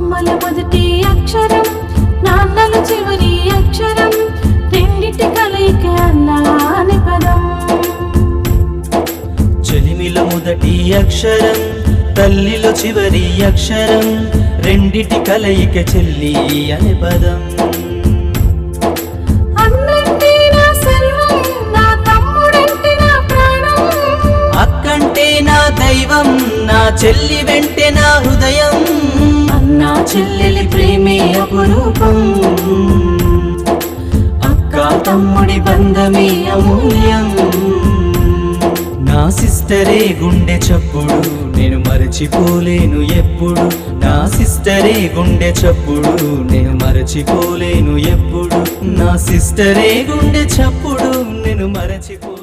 అమ్మల మొదటి అక్షరం నాన్నల చివరి అక్షరం రెండిటి కలయిక అన్నా అని పదం చెలిమిలో మొదటి అక్షరం తల్లిలో చివరి అక్షరం రెండిటి కలయిక చెల్లి అనే పదం అన్నంటే నా సర్వం నా తమ్ముడంటే నా ప్రాణం అక్కంటే నా దైవం నా చెల్లి వెంటే నా హృదయం అన్నా చెల్లెలి ప్రేమే అపురూపం అక్క తమ్ముడి బంధమే అమూల్యం నా సిస్టరే గుండె చప్పుడు నేను మరచిపోలేను ఎప్పుడు నా సిస్టరే గుండె చప్పుడు నేను మరచిపోలేను ఎప్పుడు నా సిస్టరే గుండె చప్పుడు నేను మరచిపో